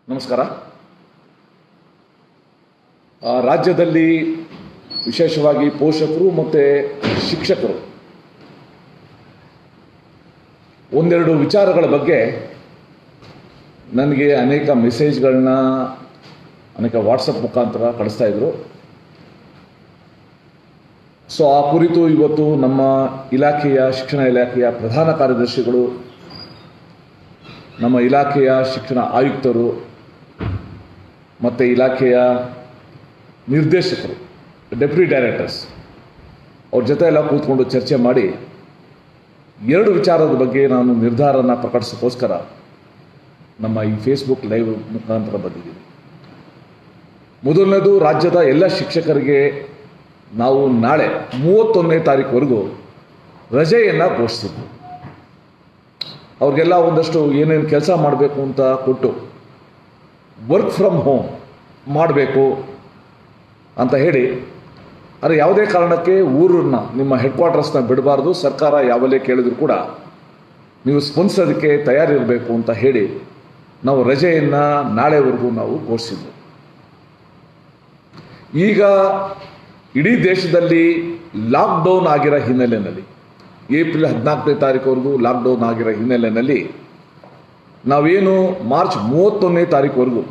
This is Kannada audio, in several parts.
ನಮಸ್ಕಾರ ಆ, ರಾಜ್ಯದಲ್ಲಿ ವಿಶೇಷವಾಗಿ ಪೋಷಕರು ಮತ್ತು ಶಿಕ್ಷಕರು ಒಂದೆರಡು ವಿಚಾರಗಳ ಬಗ್ಗೆ ನನಗೆ ಅನೇಕ ಮೆಸೇಜ್ಗಳನ್ನ ಅನೇಕ ವಾಟ್ಸಪ್ ಮುಖಾಂತರ ಕಳಿಸ್ತಾ ಇದ್ರು ಸೊ ಆ ಕುರಿತು ಇವತ್ತು ನಮ್ಮ ಇಲಾಖೆಯ ಶಿಕ್ಷಣ ಇಲಾಖೆಯ ಪ್ರಧಾನ ಕಾರ್ಯದರ್ಶಿಗಳು ನಮ್ಮ ಇಲಾಖೆಯ ಶಿಕ್ಷಣ ಆಯುಕ್ತರು ಮತ್ತು ಇಲಾಖೆಯ ನಿರ್ದೇಶಕರು ಡೆಪ್ಯೂಟಿ ಡೈರೆಕ್ಟರ್ಸ್ ಅವ್ರ ಜೊತೆ ಎಲ್ಲ ಕೂತ್ಕೊಂಡು ಚರ್ಚೆ ಮಾಡಿ ಎರಡು ವಿಚಾರದ ಬಗ್ಗೆ ನಾನು ನಿರ್ಧಾರನ ಪ್ರಕಟಿಸೋಕ್ಕೋಸ್ಕರ ನಮ್ಮ ಈ ಫೇಸ್ಬುಕ್ ಲೈವ್ ಮುಖಾಂತರ ಬಂದಿದ್ದೀನಿ ಮೊದಲನೇದು ರಾಜ್ಯದ ಎಲ್ಲ ಶಿಕ್ಷಕರಿಗೆ ನಾವು ನಾಳೆ ಮೂವತ್ತೊಂದನೇ ತಾರೀಕುವರೆಗೂ ರಜೆಯನ್ನು ಘೋಷಿಸಿದ್ವಿ ಅವ್ರಿಗೆಲ್ಲ ಒಂದಷ್ಟು ಏನೇನು ಕೆಲಸ ಮಾಡಬೇಕು ಅಂತ ಕೊಟ್ಟು ವರ್ಕ್ ಫ್ರಮ್ ಹೋಮ್ ಮಾಡಬೇಕು ಅಂತ ಹೇಳಿ ಆದರೆ ಯಾವುದೇ ಕಾರಣಕ್ಕೆ ಊರನ್ನ ನಿಮ್ಮ ಹೆಡ್ ಕ್ವಾರ್ಟರ್ಸ್ನ ಬಿಡಬಾರ್ದು ಸರ್ಕಾರ ಯಾವಲ್ಲೇ ಕೇಳಿದ್ರು ಕೂಡ ನೀವು ಸ್ಪಂದಿಸೋದಕ್ಕೆ ತಯಾರಿರಬೇಕು ಅಂತ ಹೇಳಿ ನಾವು ರಜೆಯನ್ನು ನಾಳೆವರೆಗೂ ನಾವು ಘೋಷಿಸಿದ್ವು ಈಗ ಇಡೀ ದೇಶದಲ್ಲಿ ಲಾಕ್ಡೌನ್ ಆಗಿರೋ ಹಿನ್ನೆಲೆಯಲ್ಲಿ ಏಪ್ರಿಲ್ ಹದಿನಾಲ್ಕನೇ ತಾರೀಕುವರೆಗೂ ಲಾಕ್ಡೌನ್ ಆಗಿರೋ ಹಿನ್ನೆಲೆಯಲ್ಲಿ ನಾವೇನು ಮಾರ್ಚ್ ಮೂವತ್ತೊಂದನೇ ತಾರೀಕುವರೆಗೂ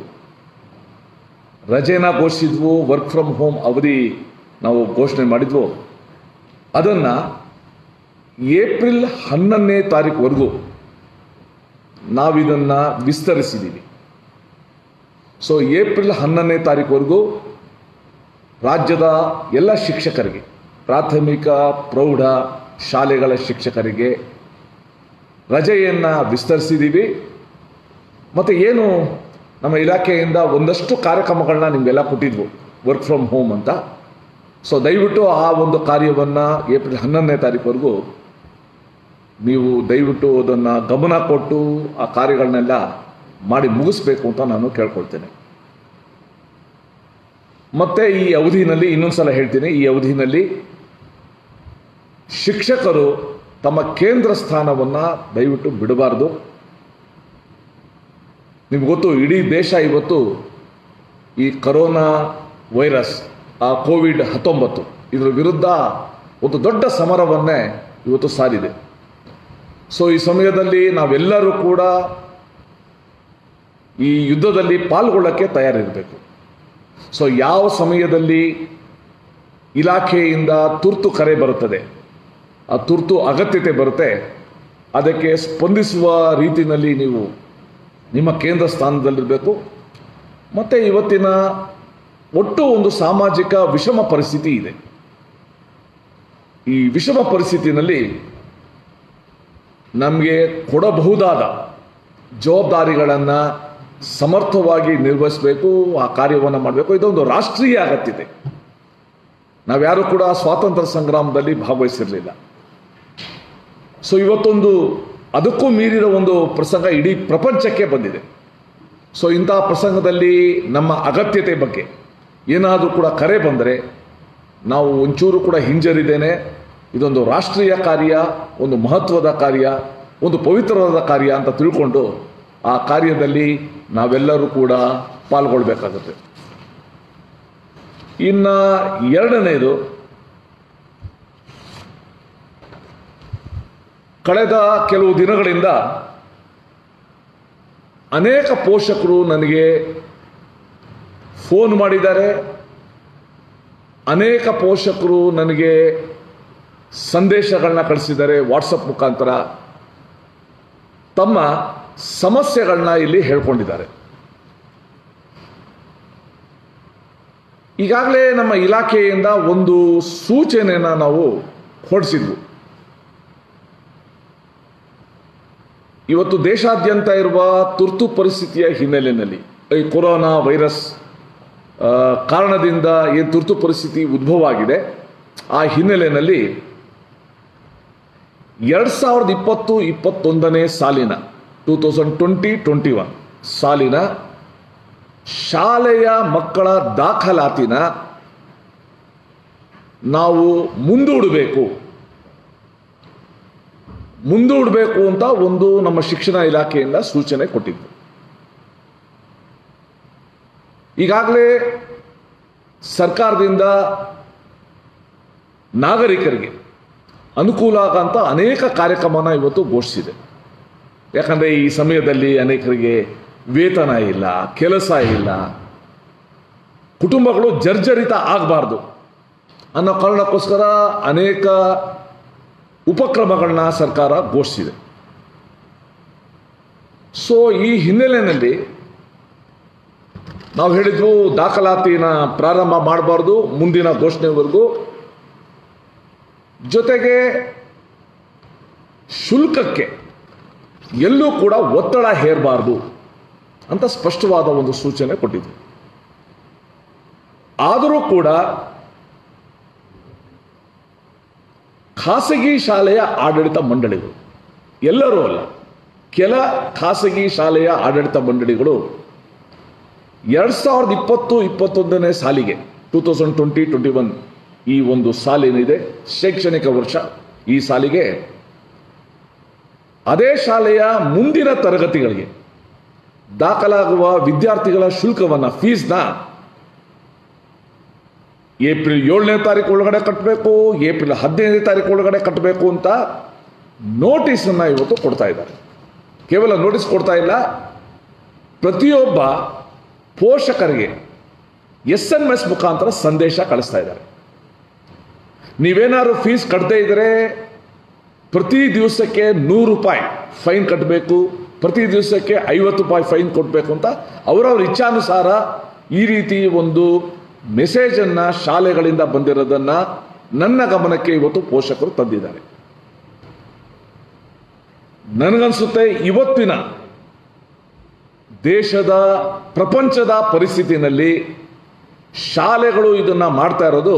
ರಜೆನ ಘೋಷಿಸಿದ್ವು ವರ್ಕ್ ಫ್ರಮ್ ಹೋಮ್ ಅವಧಿ ನಾವು ಘೋಷಣೆ ಮಾಡಿದ್ವು ಅದನ್ನು ಏಪ್ರಿಲ್ ಹನ್ನೊಂದನೇ ತಾರೀಕುವರೆಗೂ ನಾವಿದನ್ನು ವಿಸ್ತರಿಸಿದ್ದೀವಿ ಸೊ ಏಪ್ರಿಲ್ ಹನ್ನೊಂದನೇ ತಾರೀಕುವರೆಗೂ ರಾಜ್ಯದ ಎಲ್ಲ ಶಿಕ್ಷಕರಿಗೆ ಪ್ರಾಥಮಿಕ ಪ್ರೌಢ ಶಾಲೆಗಳ ಶಿಕ್ಷಕರಿಗೆ ರಜೆಯನ್ನು ವಿಸ್ತರಿಸಿದ್ದೀವಿ ಮತ್ತು ಏನು ನಮ್ಮ ಇಲಾಖೆಯಿಂದ ಒಂದಷ್ಟು ಕಾರ್ಯಕ್ರಮಗಳನ್ನ ನಿಮಗೆಲ್ಲ ಕೊಟ್ಟಿದ್ವು ವರ್ಕ್ ಫ್ರಮ್ ಹೋಮ್ ಅಂತ ಸೊ ದಯವಿಟ್ಟು ಆ ಒಂದು ಕಾರ್ಯವನ್ನು ಏಪ್ರಿಲ್ ಹನ್ನೊಂದನೇ ತಾರೀಕುವರೆಗೂ ನೀವು ದಯವಿಟ್ಟು ಅದನ್ನು ಗಮನ ಕೊಟ್ಟು ಆ ಕಾರ್ಯಗಳನ್ನೆಲ್ಲ ಮಾಡಿ ಮುಗಿಸ್ಬೇಕು ಅಂತ ನಾನು ಕೇಳ್ಕೊಳ್ತೇನೆ ಮತ್ತೆ ಈ ಅವಧಿನಲ್ಲಿ ಇನ್ನೊಂದು ಸಲ ಹೇಳ್ತೀನಿ ಈ ಅವಧಿನಲ್ಲಿ ಶಿಕ್ಷಕರು ತಮ್ಮ ಕೇಂದ್ರ ಸ್ಥಾನವನ್ನು ದಯವಿಟ್ಟು ಬಿಡಬಾರ್ದು ನಿಮ್ಗೆ ಗೊತ್ತು ಇಡೀ ದೇಶ ಇವತ್ತು ಈ ಕರೋನಾ ವೈರಸ್ ಆ ಕೋವಿಡ್ ಹತ್ತೊಂಬತ್ತು ಇದರ ವಿರುದ್ಧ ಒಂದು ದೊಡ್ಡ ಸಮರವನ್ನೇ ಇವತ್ತು ಸಾರಿದೆ ಸೊ ಈ ಸಮಯದಲ್ಲಿ ನಾವೆಲ್ಲರೂ ಕೂಡ ಈ ಯುದ್ಧದಲ್ಲಿ ಪಾಲ್ಗೊಳ್ಳಕ್ಕೆ ತಯಾರಿರಬೇಕು ಸೊ ಯಾವ ಸಮಯದಲ್ಲಿ ಇಲಾಖೆಯಿಂದ ತುರ್ತು ಕರೆ ಬರುತ್ತದೆ ಆ ತುರ್ತು ಅಗತ್ಯತೆ ಬರುತ್ತೆ ಅದಕ್ಕೆ ಸ್ಪಂದಿಸುವ ರೀತಿಯಲ್ಲಿ ನೀವು ನಿಮ್ಮ ಕೇಂದ್ರ ಸ್ಥಾನದಲ್ಲಿರಬೇಕು ಮತ್ತು ಇವತ್ತಿನ ಒಟ್ಟು ಒಂದು ಸಾಮಾಜಿಕ ವಿಷಮ ಪರಿಸ್ಥಿತಿ ಇದೆ ಈ ವಿಷಮ ಪರಿಸ್ಥಿತಿನಲ್ಲಿ ನಮಗೆ ಕೊಡಬಹುದಾದ ಜವಾಬ್ದಾರಿಗಳನ್ನು ಸಮರ್ಥವಾಗಿ ನಿರ್ವಹಿಸಬೇಕು ಆ ಕಾರ್ಯವನ್ನು ಮಾಡಬೇಕು ಇದೊಂದು ರಾಷ್ಟ್ರೀಯ ಅಗತ್ಯತೆ ನಾವ್ಯಾರು ಕೂಡ ಸ್ವಾತಂತ್ರ್ಯ ಸಂಗ್ರಾಮದಲ್ಲಿ ಭಾಗವಹಿಸಿರಲಿಲ್ಲ ಸೊ ಇವತ್ತೊಂದು ಅದಕ್ಕೂ ಮೀರಿದ ಒಂದು ಪ್ರಸಂಗ ಇಡೀ ಪ್ರಪಂಚಕ್ಕೆ ಬಂದಿದೆ ಸೊ ಇಂತಹ ಪ್ರಸಂಗದಲ್ಲಿ ನಮ್ಮ ಅಗತ್ಯತೆ ಬಗ್ಗೆ ಏನಾದರೂ ಕೂಡ ಕರೆ ಬಂದರೆ ನಾವು ಒಂಚೂರು ಕೂಡ ಹಿಂಜರಿದ್ದೇನೆ ಇದೊಂದು ರಾಷ್ಟ್ರೀಯ ಕಾರ್ಯ ಒಂದು ಮಹತ್ವದ ಕಾರ್ಯ ಒಂದು ಪವಿತ್ರವಾದ ಕಾರ್ಯ ಅಂತ ತಿಳ್ಕೊಂಡು ಆ ಕಾರ್ಯದಲ್ಲಿ ನಾವೆಲ್ಲರೂ ಕೂಡ ಪಾಲ್ಗೊಳ್ಬೇಕಾಗುತ್ತೆ ಇನ್ನು ಎರಡನೇದು ಕಳೆದ ಕೆಲವು ದಿನಗಳಿಂದ ಅನೇಕ ಪೋಷಕರು ನನಗೆ ಫೋನ್ ಮಾಡಿದ್ದಾರೆ ಅನೇಕ ಪೋಷಕರು ನನಗೆ ಸಂದೇಶಗಳನ್ನ ಕಳಿಸಿದ್ದಾರೆ ವಾಟ್ಸಪ್ ಮುಖಾಂತರ ತಮ್ಮ ಸಮಸ್ಯೆಗಳನ್ನ ಇಲ್ಲಿ ಹೇಳ್ಕೊಂಡಿದ್ದಾರೆ ಈಗಾಗಲೇ ನಮ್ಮ ಇಲಾಖೆಯಿಂದ ಒಂದು ಸೂಚನೆಯನ್ನು ನಾವು ಹೊರಡಿಸಿದ್ವು ಇವತ್ತು ದೇಶಾದ್ಯಂತ ಇರುವ ತುರ್ತು ಪರಿಸ್ಥಿತಿಯ ಹಿನ್ನೆಲೆಯಲ್ಲಿ ಈ ಕೊರೋನಾ ವೈರಸ್ ಆ, ಕಾರಣದಿಂದ ಏನು ತುರ್ತು ಪರಿಸ್ಥಿತಿ ಉದ್ಭವ ಆಗಿದೆ ಆ ಹಿನ್ನೆಲೆಯಲ್ಲಿ ಎರಡು ಸಾವಿರದ ಇಪ್ಪತ್ತು ಇಪ್ಪತ್ತೊಂದನೇ ಸಾಲಿನ two thousand twenty twenty one ಸಾಲಿನ ಶಾಲೆಯ ಮಕ್ಕಳ ದಾಖಲಾತಿನ ನಾವು ಮುಂದೂಡಬೇಕು ಮುಂದೂಡಬೇಕು ಅಂತ ಒಂದು ನಮ್ಮ ಶಿಕ್ಷಣ ಇಲಾಖೆಯಿಂದ ಸೂಚನೆ ಕೊಟ್ಟಿದ್ದು ಈಗಾಗಲೇ ಸರ್ಕಾರದಿಂದ ನಾಗರಿಕರಿಗೆ ಅನುಕೂಲ ಆಗಂತ ಅನೇಕ ಕಾರ್ಯಕ್ರಮನ ಇವತ್ತು ಘೋಷಿಸಿದೆ ಯಾಕಂದರೆ ಈ ಸಮಯದಲ್ಲಿ ಅನೇಕರಿಗೆ ವೇತನ ಇಲ್ಲ ಕೆಲಸ ಇಲ್ಲ ಕುಟುಂಬಗಳು ಜರ್ಜರಿತ ಆಗಬಾರ್ದು ಅನ್ನೋ ಕಾರಣಕ್ಕೋಸ್ಕರ ಅನೇಕ ಉಪಕ್ರಮಗಳನ್ನ ಸರ್ಕಾರ ಘೋಷಿಸಿದೆ ಸೊ ಈ ಹಿನ್ನೆಲೆಯಲ್ಲಿ ನಾವು ಹೇಳಿದ್ವು ದಾಖಲಾತಿನ ಪ್ರಾರಂಭ ಮಾಡಬಾರ್ದು ಮುಂದಿನ ಘೋಷಣೆವರೆಗೂ ಜೊತೆಗೆ ಶುಲ್ಕಕ್ಕೆ ಎಲ್ಲೂ ಕೂಡ ಒತ್ತಡ ಹೇರಬಾರ್ದು ಅಂತ ಸ್ಪಷ್ಟವಾದ ಒಂದು ಸೂಚನೆ ಕೊಟ್ಟಿದ್ವಿ ಆದರೂ ಕೂಡ ಖಾಸಗಿ ಶಾಲೆಯ ಆಡಳಿತ ಮಂಡಳಿಗಳು ಎಲ್ಲರೂ ಅಲ್ಲ ಕೆಲ ಖಾಸಗಿ ಶಾಲೆಯ ಆಡಳಿತ ಮಂಡಳಿಗಳು ಎರಡು ಸಾವಿರದ ಇಪ್ಪತ್ತು ಇಪ್ಪತ್ತೊಂದನೇ ಸಾಲಿಗೆ two thousand twenty twenty one ಈ ಒಂದು ಸಾಲೇನಿದೆ ಶೈಕ್ಷಣಿಕ ವರ್ಷ ಈ ಸಾಲಿಗೆ ಅದೇ ಶಾಲೆಯ ಮುಂದಿನ ತರಗತಿಗಳಿಗೆ ದಾಖಲಾಗುವ ವಿದ್ಯಾರ್ಥಿಗಳ ಶುಲ್ಕವನ್ನು ಫೀಸ್ನ ಏಪ್ರಿಲ್ ಏಳನೇ ತಾರೀಕು ಒಳಗಡೆ ಕಟ್ಟಬೇಕು ಏಪ್ರಿಲ್ ಹದಿನೈದನೇ ತಾರೀಕು ಒಳಗಡೆ ಕಟ್ಟಬೇಕು ಅಂತ ನೋಟಿಸನ್ನು ಇವತ್ತು ಕೊಡ್ತಾ ಇದ್ದಾರೆ ಕೇವಲ ನೋಟಿಸ್ ಕೊಡ್ತಾ ಇಲ್ಲ ಪ್ರತಿಯೊಬ್ಬ ಪೋಷಕರಿಗೆ ಎಸ್ ಎಂ ಎಸ್ ಮುಖಾಂತರ ಸಂದೇಶ ಕಳಿಸ್ತಾ ಇದ್ದಾರೆ ನೀವೇನಾದ್ರು ಫೀಸ್ ಕಟ್ಟದೇ ಇದ್ದರೆ ಪ್ರತಿ ದಿವಸಕ್ಕೆ ನೂರು ರೂಪಾಯಿ ಫೈನ್ ಕಟ್ಟಬೇಕು ಪ್ರತಿ ದಿವಸಕ್ಕೆ ಐವತ್ತು ರೂಪಾಯಿ ಫೈನ್ ಕೊಡಬೇಕು ಅಂತ ಅವರವ್ರ ಇಚ್ಛಾನುಸಾರ ಈ ರೀತಿ ಒಂದು ಮೆಸೇಜನ್ನು ಶಾಲೆಗಳಿಂದ ಬಂದಿರೋದನ್ನು ನನ್ನ ಗಮನಕ್ಕೆ ಇವತ್ತು ಪೋಷಕರು ತಂದಿದ್ದಾರೆ ನನಗನ್ಸುತ್ತೆ ಇವತ್ತಿನ ದೇಶದ ಪ್ರಪಂಚದ ಪರಿಸ್ಥಿತಿನಲ್ಲಿ ಶಾಲೆಗಳು ಇದನ್ನು ಮಾಡ್ತಾ ಇರೋದು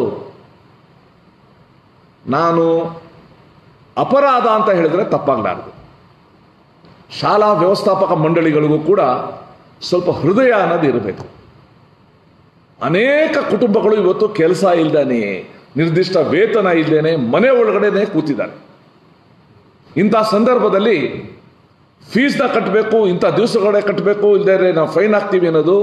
ನಾನು ಅಪರಾಧ ಅಂತ ಹೇಳಿದ್ರೆ ತಪ್ಪಾಗಲಾರದು ಶಾಲಾ ವ್ಯವಸ್ಥಾಪಕ ಮಂಡಳಿಗಳಿಗೂ ಕೂಡ ಸ್ವಲ್ಪ ಹೃದಯ ಅನ್ನೋದು ಇರಬೇಕು ಅನೇಕ ಕುಟುಂಬಗಳು ಇವತ್ತು ಕೆಲಸ ಇಲ್ದೇನೆ ನಿರ್ದಿಷ್ಟ ವೇತನ ಇಲ್ದೇನೆ ಮನೆ ಒಳಗಡೆನೆ ಕೂತಿದ್ದಾರೆ ಇಂಥ ಸಂದರ್ಭದಲ್ಲಿ ಫೀಸ್ನ ಕಟ್ಟಬೇಕು ಇಂಥ ದಿವಸಗಳೇ ಕಟ್ಟಬೇಕು ಇಲ್ಲದೇ ನಾವು ಫೈನ್ ಹಾಕ್ತೀವಿ ಅನ್ನೋದು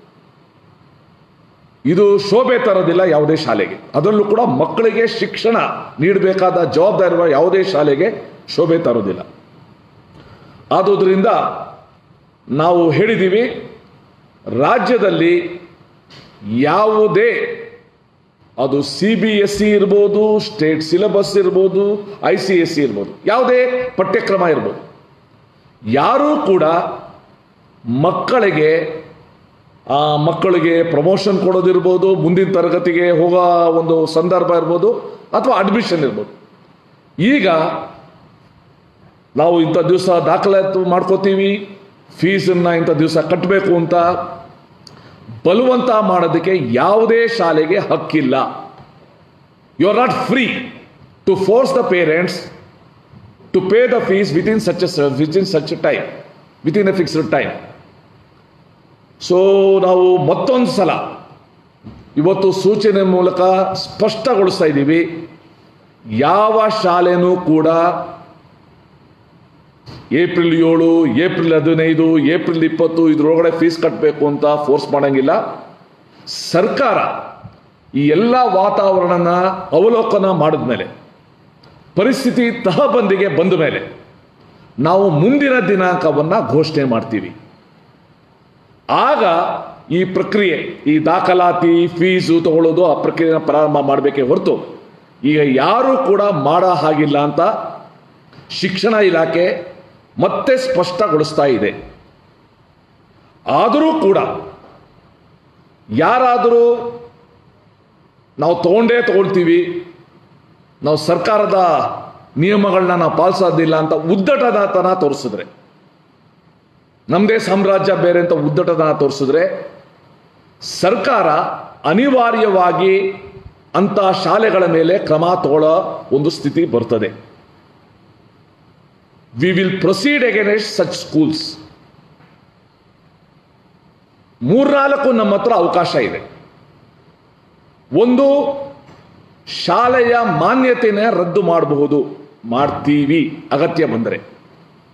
ಇದು ಶೋಭೆ ತರೋದಿಲ್ಲ ಯಾವುದೇ ಶಾಲೆಗೆ ಅದರಲ್ಲೂ ಕೂಡ ಮಕ್ಕಳಿಗೆ ಶಿಕ್ಷಣ ನೀಡಬೇಕಾದ ಜವಾಬ್ದಾರಿ ಇರುವ ಯಾವುದೇ ಶಾಲೆಗೆ ಶೋಭೆ ತರೋದಿಲ್ಲ ಆದುದರಿಂದ ನಾವು ಹೇಳಿದ್ದೀವಿ ರಾಜ್ಯದಲ್ಲಿ ಯಾವುದೇ ಅದು ಸಿ ಬಿ ಎಸ್ ಸಿ ಇರ್ಬೋದು ಸ್ಟೇಟ್ ಸಿಲೆಬಸ್ ಇರ್ಬೋದು ಐ ಸಿ ಎಸ್ ಸಿ ಇರ್ಬೋದು ಯಾವುದೇ ಪಠ್ಯಕ್ರಮ ಇರ್ಬೋದು ಯಾರೂ ಕೂಡ ಮಕ್ಕಳಿಗೆ ಆ ಮಕ್ಕಳಿಗೆ ಪ್ರಮೋಷನ್ ಕೊಡೋದಿರ್ಬೋದು ಮುಂದಿನ ತರಗತಿಗೆ ಹೋಗೋ ಒಂದು ಸಂದರ್ಭ ಇರ್ಬೋದು ಅಥವಾ ಅಡ್ಮಿಷನ್ ಇರ್ಬೋದು ಈಗ ನಾವು ಇಂಥ ದಿವಸ ದಾಖಲಾತಿ ಮಾಡ್ಕೋತೀವಿ ಫೀಸನ್ನು ಇಂಥ ದಿವಸ ಕಟ್ಟಬೇಕು ಅಂತ ಬಲವಂತ ಮಾಡೋದಕ್ಕೆ ಯಾವುದೇ ಶಾಲೆಗೆ ಹಕ್ಕಿಲ್ಲ you are not free to force the parents to pay the fees within such within such time within a fixed time so ನಾವು ಮತ್ತೊಂದು ಸಲ ಇವತ್ತು ಸೂಚನೆ ಮೂಲಕ ಸ್ಪಷ್ಟಗೊಳಿಸ್ತಾ ಇದ್ದೀವಿ ಯಾವ ಶಾಲೆನೂ ಕೂಡ ಏಪ್ರಿಲ್ ಏಳು ಏಪ್ರಿಲ್ ಹದಿನೈದು ಏಪ್ರಿಲ್ ಇಪ್ಪತ್ತು ಇದ್ರೊಳಗಡೆ ಫೀಸ್ ಕಟ್ಟಬೇಕು ಅಂತ ಫೋರ್ಸ್ ಮಾಡಂಗಿಲ್ಲ ಸರ್ಕಾರ ಈ ಎಲ್ಲ ವಾತಾವರಣನ ಅವಲೋಕನ ಮಾಡಿದ್ಮೇಲೆ ಪರಿಸ್ಥಿತಿ ತಹಬಂದಿಗೆ ಬಂದ ಮೇಲೆ ನಾವು ಮುಂದಿನ ದಿನಾಂಕವನ್ನು ಘೋಷಣೆ ಮಾಡ್ತೀವಿ ಆಗ ಈ ಪ್ರಕ್ರಿಯೆ ಈ ದಾಖಲಾತಿ ಫೀಸು ತಗೊಳ್ಳೋದು ಆ ಪ್ರಕ್ರಿಯೆನ ಪ್ರಾರಂಭ ಮಾಡಬೇಕೇ ಹೊರತು ಈಗ ಯಾರೂ ಕೂಡ ಮಾಡೋ ಹಾಗಿಲ್ಲ ಅಂತ ಶಿಕ್ಷಣ ಇಲಾಖೆ ಮತ್ತೆ ಸ್ಪಷ್ಟಗೊಳಿಸ್ತಾ ಇದೆ ಆದರೂ ಕೂಡ ಯಾರಾದರೂ ನಾವು ತಗೊಂಡೇ ತಗೊಳ್ತೀವಿ ನಾವು ಸರ್ಕಾರದ ನಿಯಮಗಳನ್ನ ನಾವು ಪಾಲಿಸೋದಿಲ್ಲ ಅಂತ ಉದ್ದಟತನ ತೋರಿಸಿದ್ರೆ ನಮ್ಮದೇ ಸಾಮ್ರಾಜ್ಯ ಬೇರೆ ಅಂತ ಉದ್ದಟತನ ತೋರಿಸಿದ್ರೆ ಸರ್ಕಾರ ಅನಿವಾರ್ಯವಾಗಿ ಅಂತ ಶಾಲೆಗಳ ಮೇಲೆ ಕ್ರಮ ತಗೊಳ್ಳೋ ಒಂದು ಸ್ಥಿತಿ ಬರ್ತದೆ we will proceed against such schools ಮೂರ್ನಾಲ್ಕು ನಮ್ಮ ಹತ್ರ ಅವಕಾಶ ಇದೆ ಒಂದು ಶಾಲೆಯ ಮಾನ್ಯತೆನ ರದ್ದು ಮಾಡಬಹುದು ಮಾಡ್ತೀವಿ ಅಗತ್ಯ ಬಂದರೆ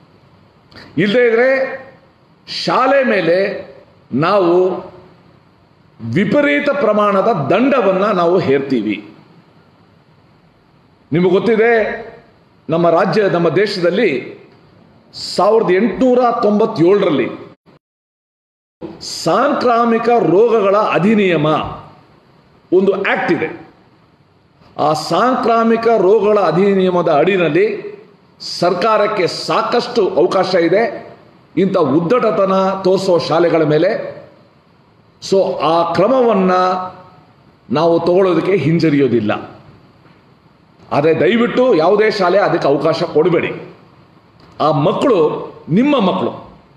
ಇಲ್ಲದೇ ಇದ್ರೆ ಶಾಲೆ ಮೇಲೆ ನಾವು ವಿಪರೀತ ಪ್ರಮಾಣದ ದಂಡವನ್ನು ನಾವು ಹೇರ್ತೀವಿ ನಿಮಗೆ ಗೊತ್ತಿದೆ ನಮ್ಮ ರಾಜ್ಯ ನಮ್ಮ ದೇಶದಲ್ಲಿ ಸಾವಿರದ ಎಂಟುನೂರ ತೊಂಬತ್ತೇಳರಲ್ಲಿ ಸಾಂಕ್ರಾಮಿಕ ರೋಗಗಳ ಅಧಿನಿಯಮ ಒಂದು ಆಕ್ಟ್ ಇದೆ ಆ ಸಾಂಕ್ರಾಮಿಕ ರೋಗಗಳ ಅಧಿನಿಯಮದ ಅಡಿನಲ್ಲಿ ಸರ್ಕಾರಕ್ಕೆ ಸಾಕಷ್ಟು ಅವಕಾಶ ಇದೆ ಇಂಥ ಉದ್ದಟತನ ತೋರಿಸೋ ಶಾಲೆಗಳ ಮೇಲೆ ಸೊ ಆ ಕ್ರಮವನ್ನು ನಾವು ತಗೊಳ್ಳೋದಕ್ಕೆ ಹಿಂಜರಿಯೋದಿಲ್ಲ ಆದರೆ ದಯವಿಟ್ಟು ಯಾವುದೇ ಶಾಲೆ ಅದಕ್ಕೆ ಅವಕಾಶ ಕೊಡಬೇಡಿ ಆ ಮಕ್ಕಳು ನಿಮ್ಮ ಮಕ್ಕಳು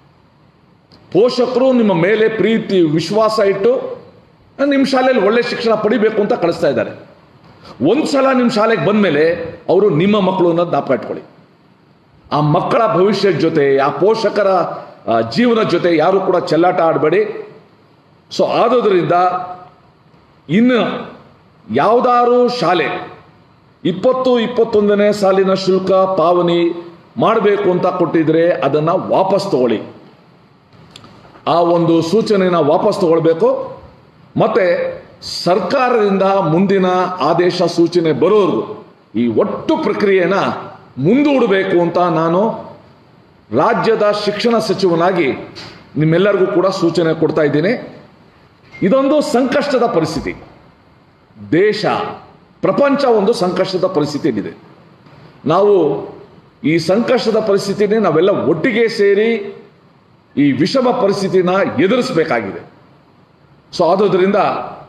ಪೋಷಕರು ನಿಮ್ಮ ಮೇಲೆ ಪ್ರೀತಿ ವಿಶ್ವಾಸ ಇಟ್ಟು ನಿಮ್ಮ ಶಾಲೆಯಲ್ಲಿ ಒಳ್ಳೆ ಶಿಕ್ಷಣ ಪಡಿಬೇಕು ಅಂತ ಕಳಿಸ್ತಾ ಇದ್ದಾರೆ ಒಂದು ಸಲ ನಿಮ್ಮ ಶಾಲೆಗೆ ಬಂದಮೇಲೆ ಅವರು ನಿಮ್ಮ ಮಕ್ಕಳು ಅನ್ನೋದು ಜ್ಞಾಪಕ ಇಟ್ಕೊಳ್ಳಿ ಆ ಮಕ್ಕಳ ಭವಿಷ್ಯದ ಜೊತೆ ಆ ಪೋಷಕರ ಆ, ಜೀವನದ ಜೊತೆ ಯಾರು ಕೂಡ ಚೆಲ್ಲಾಟ ಆಡಬೇಡಿ ಸೊ ಆದುದರಿಂದ ಇನ್ನು ಯಾವುದಾರು ಶಾಲೆ ಇಪ್ಪತ್ತು ಇಪ್ಪತ್ತೊಂದನೇ ಸಾಲಿನ ಶುಲ್ಕ ಪಾವನಿ ಮಾಡಬೇಕು ಅಂತ ಕೊಟ್ಟಿದ್ರೆ ಅದನ್ನು ವಾಪಸ್ ತಗೊಳ್ಳಿ ಆ ಒಂದು ಸೂಚನೆನ ವಾಪಸ್ ತಗೊಳ್ಬೇಕು ಮತ್ತೆ ಸರ್ಕಾರದಿಂದ ಮುಂದಿನ ಆದೇಶ ಸೂಚನೆ ಬರೋರು ಈ ಒಟ್ಟು ಪ್ರಕ್ರಿಯೆನ ಮುಂದೂಡಬೇಕು ಅಂತ ನಾನು ರಾಜ್ಯದ ಶಿಕ್ಷಣ ಸಚಿವನಾಗಿ ನಿಮ್ಮೆಲ್ಲರಿಗೂ ಕೂಡ ಸೂಚನೆ ಕೊಡ್ತಾ ಇದ್ದೀನಿ ಇದೊಂದು ಸಂಕಷ್ಟದ ಪರಿಸ್ಥಿತಿ ದೇಶ ಪ್ರಪಂಚ ಒಂದು ಸಂಕಷ್ಟದ ಪರಿಸ್ಥಿತಿಯಲ್ಲಿದೆ ನಾವು ಈ ಸಂಕಷ್ಟದ ಪರಿಸ್ಥಿತಿನೇ ನಾವೆಲ್ಲ ಒಟ್ಟಿಗೆ ಸೇರಿ ಈ ವಿಷಮ ಪರಿಸ್ಥಿತಿನ ಎದುರಿಸಬೇಕಾಗಿದೆ ಸೊ ಆದುದರಿಂದ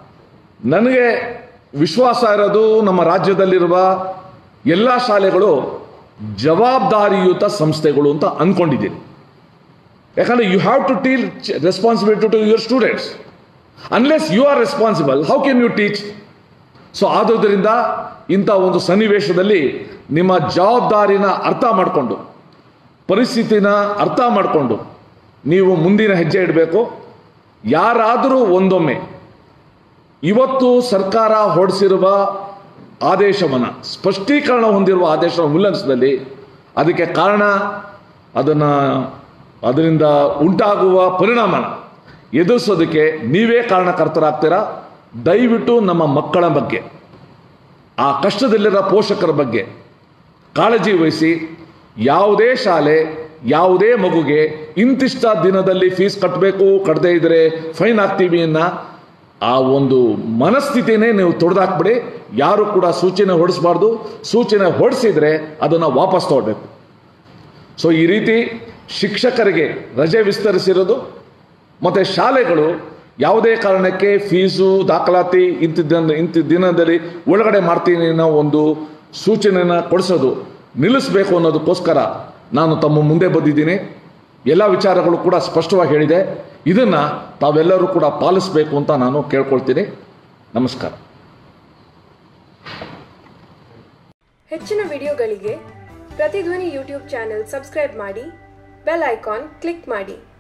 ನನಗೆ ವಿಶ್ವಾಸ ಇರೋದು ನಮ್ಮ ರಾಜ್ಯದಲ್ಲಿರುವ ಎಲ್ಲ ಶಾಲೆಗಳು ಜವಾಬ್ದಾರಿಯುತ ಸಂಸ್ಥೆಗಳು ಅಂತ ಅಂದ್ಕೊಂಡಿದ್ದೀನಿ ಯಾಕಂದ್ರೆ you have to teach responsibility to your students unless you are responsible how can you teach so ಆದುದರಿಂದ ಇಂಥ ಒಂದು ಸನ್ನಿವೇಶದಲ್ಲಿ ನಿಮ್ಮ ಜವಾಬ್ದಾರಿನ ಅರ್ಥ ಮಾಡಿಕೊಂಡು ಪರಿಸ್ಥಿತಿನ ಅರ್ಥ ಮಾಡಿಕೊಂಡು ನೀವು ಮುಂದಿನ ಹೆಜ್ಜೆ ಇಡಬೇಕು ಯಾರಾದರೂ ಒಂದೊಮ್ಮೆ ಇವತ್ತು ಸರ್ಕಾರ ಹೊರಡಿಸಿರುವ ಆದೇಶವನ್ನು ಸ್ಪಷ್ಟೀಕರಣ ಹೊಂದಿರುವ ಆದೇಶವನ್ನು ಉಲ್ಲಂಘಿಸಿದಲ್ಲಿ ಅದಕ್ಕೆ ಕಾರಣ ಅದನ್ನು ಅದರಿಂದ ಉಂಟಾಗುವ ಪರಿಣಾಮನ ಎದುರಿಸೋದಕ್ಕೆ ನೀವೇ ಕಾರಣಕರ್ತರಾಗ್ತೀರಾ ದಯವಿಟ್ಟು ನಮ್ಮ ಮಕ್ಕಳ ಬಗ್ಗೆ ಆ ಕಷ್ಟದಲ್ಲಿರೋ ಪೋಷಕರ ಬಗ್ಗೆ ಕಾಳಜಿ ವಹಿಸಿ ಯಾವುದೇ ಶಾಲೆ ಯಾವುದೇ ಮಗುಗೆ ಇಂತಿಷ್ಟ ದಿನದಲ್ಲಿ ಫೀಸ್ ಕಟ್ಟಬೇಕು ಕಟ್ಟದೇ ಇದ್ರೆ ಫೈನ್ ಹಾಕ್ತೀವಿ ಅನ್ನ ಆ ಒಂದು ಮನಸ್ಥಿತಿನೇ ನೀವು ತೊಡೆದಾಕ್ಬಿಡಿ ಯಾರು ಕೂಡ ಸೂಚನೆ ಹೊಡಿಸಬಾರ್ದು ಸೂಚನೆ ಹೊಡಿಸಿದ್ರೆ ಅದನ್ನು ವಾಪಸ್ ತಗೊಳ್ಬೇಕು ಸೊ ಈ ರೀತಿ ಶಿಕ್ಷಕರಿಗೆ ರಜೆ ವಿಸ್ತರಿಸಿರೋದು ಮತ್ತು ಶಾಲೆಗಳು ಯಾವುದೇ ಕಾರಣಕ್ಕೆ ಫೀಸು ದಾಖಲಾತಿ ಇಂತಿದ್ದ ಇಂಥ ದಿನದಲ್ಲಿ ಒಳಗಡೆ ಮಾಡ್ತೀನಿ ಅನ್ನೋ ಒಂದು ಸೂಚನೆಯನ್ನು ಕೊಡಿಸೋದು ನಿಲ್ಲಿಸಬೇಕು ಅನ್ನೋದಕ್ಕೋಸ್ಕರ ನಾನು ತಮ್ಮ ಮುಂದೆ ಬಂದಿದ್ದೀನಿ ಎಲ್ಲ ವಿಚಾರಗಳು ಕೂಡ ಸ್ಪಷ್ಟವಾಗಿ ಹೇಳಿದೆ ಇದನ್ನು ತಾವೆಲ್ಲರೂ ಕೂಡ ಪಾಲಿಸಬೇಕು ಅಂತ ನಾನು ಕೇಳ್ಕೊಳ್ತೀನಿ ನಮಸ್ಕಾರ ಹೆಚ್ಚಿನ ವಿಡಿಯೋಗಳಿಗೆ ಪ್ರತಿಧ್ವನಿ ಯೂಟ್ಯೂಬ್ ಚಾನೆಲ್ ಸಬ್ಸ್ಕ್ರೈಬ್ ಮಾಡಿ ಬೆಲ್ ಐಕಾನ್ ಕ್ಲಿಕ್ ಮಾಡಿ